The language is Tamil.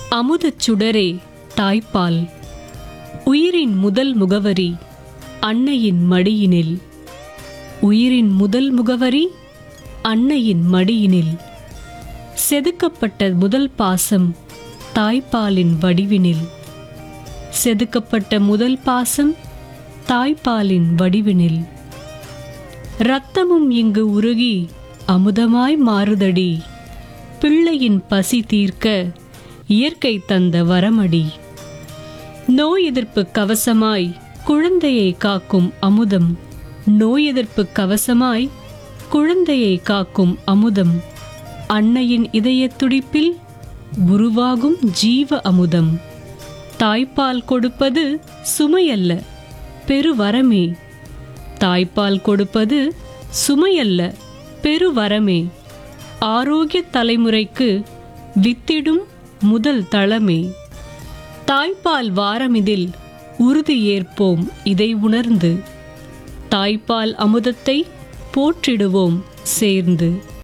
அமுதச் சுடரே தாய்ப்பால் உயிரின் முதல் முகவரி அன்னையின் மடியினில் உயிரின் முதல் முகவரி அன்னையின் மடியினில் செதுக்கப்பட்ட முதல் பாசம் தாய்ப்பாலின் வடிவினில் செதுக்கப்பட்ட முதல் பாசம் தாய்ப்பாலின் வடிவினில் இரத்தமும் இங்கு உருகி அமுதமாய் மாறுதடி பிள்ளையின் பசி தீர்க்க இயற்கை தந்த வரமடி நோய் எதிர்ப்பு கவசமாய் குழந்தையை காக்கும் அமுதம் நோய் எதிர்ப்பு கவசமாய் குழந்தையை காக்கும் அமுதம் அன்னையின் இதயத் துடிப்பில் உருவாகும் ஜீவ அமுதம் தாய்ப்பால் கொடுப்பது சுமையல்ல பெருவரமே தாய்ப்பால் கொடுப்பது சுமையல்ல பெருவரமே ஆரோக்கிய தலைமுறைக்கு வித்திடும் முதல் தளமே தாய்ப்பால் வாரமிதில் உறுதி ஏற்போம் இதை உணர்ந்து தாய்ப்பால் அமுதத்தை போற்றிடுவோம் சேர்ந்து